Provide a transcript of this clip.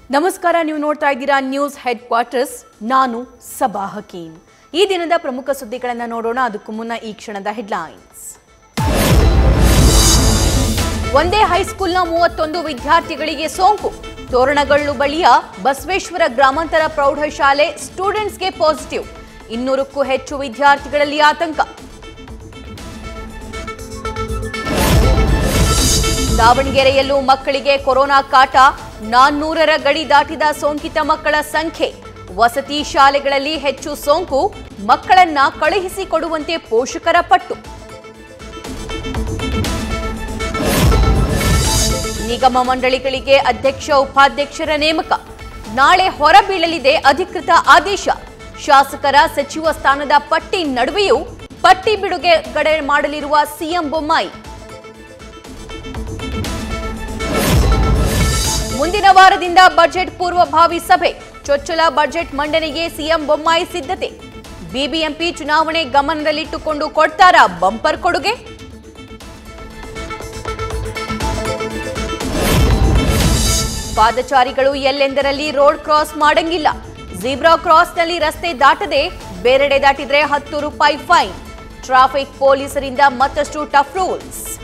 ನಮಸ್ಕಾರ ನೀವು ನೋಡ್ತಾ ಇದ್ದೀರಾ ನ್ಯೂಸ್ ಹೆಡ್ ಕ್ವಾರ್ಟರ್ಸ್ ನಾನು ಸಬಾ ಹಕೀಮ್ ಈ ದಿನದ ಪ್ರಮುಖ ಸುದ್ದಿಗಳನ್ನು ನೋಡೋಣ ಅದಕ್ಕೂ ಮುನ್ನ ಈ ಕ್ಷಣದ ಹೆಡ್ಲೈನ್ಸ್ ಒಂದೇ ಹೈಸ್ಕೂಲ್ನ ಮೂವತ್ತೊಂದು ವಿದ್ಯಾರ್ಥಿಗಳಿಗೆ ಸೋಂಕು ತೋರಣಗಳ್ಳು ಬಳಿಯ ಬಸವೇಶ್ವರ ಗ್ರಾಮಾಂತರ ಪ್ರೌಢಶಾಲೆ ಸ್ಟೂಡೆಂಟ್ಸ್ಗೆ ಪಾಸಿಟಿವ್ ಇನ್ನೂರಕ್ಕೂ ಹೆಚ್ಚು ವಿದ್ಯಾರ್ಥಿಗಳಲ್ಲಿ ಆತಂಕ ದಾವಣಗೆರೆಯಲ್ಲೂ ಮಕ್ಕಳಿಗೆ ಕೊರೋನಾ ಕಾಟ ನಾನ್ನೂರರ ಗಡಿ ದಾಟಿದ ಸೋಂಕಿತ ಮಕ್ಕಳ ಸಂಖ್ಯೆ ವಸತಿ ಶಾಲೆಗಳಲ್ಲಿ ಹೆಚ್ಚು ಸೋಂಕು ಮಕ್ಕಳನ್ನ ಕಳುಹಿಸಿಕೊಡುವಂತೆ ಪೋಷಕರ ಪಟ್ಟು ನಿಗಮ ಮಂಡಳಿಗಳಿಗೆ ಅಧ್ಯಕ್ಷ ಉಪಾಧ್ಯಕ್ಷರ ನೇಮಕ ನಾಳೆ ಹೊರಬೀಳಲಿದೆ ಅಧಿಕೃತ ಆದೇಶ ಶಾಸಕರ ಸಚಿವ ಸ್ಥಾನದ ಪಟ್ಟಿ ನಡುವೆಯೂ ಪಟ್ಟಿ ಬಿಡುಗಡೆ ಮಾಡಲಿರುವ ಸಿಎಂ ಬೊಮ್ಮಾಯಿ ಮುಂದಿನ ವಾರದಿಂದ ಬಜೆಟ್ ಪೂರ್ವಭಾವಿ ಸಭೆ ಚೊಚ್ಚಲ ಬಜೆಟ್ ಮಂಡನೆಗೆ ಸಿಎಂ ಬೊಮ್ಮಾಯಿ ಸಿದ್ಧತೆ ಬಿಬಿಎಂಪಿ ಚುನಾವಣೆ ಗಮನದಲ್ಲಿಟ್ಟುಕೊಂಡು ಕೊಡ್ತಾರಾ ಬಂಪರ್ ಕೊಡುಗೆ ಪಾದಚಾರಿಗಳು ಎಲ್ಲೆಂದರಲ್ಲಿ ರೋಡ್ ಕ್ರಾಸ್ ಮಾಡಂಗಿಲ್ಲ ಜೀಬ್ರಾ ಕ್ರಾಸ್ನಲ್ಲಿ ರಸ್ತೆ ದಾಟದೆ ಬೇರೆಡೆ ದಾಟಿದ್ರೆ ಹತ್ತು ರೂಪಾಯಿ ಫೈನ್ ಟ್ರಾಫಿಕ್ ಪೊಲೀಸರಿಂದ ಮತ್ತಷ್ಟು ಟಫ್ ರೂಲ್ಸ್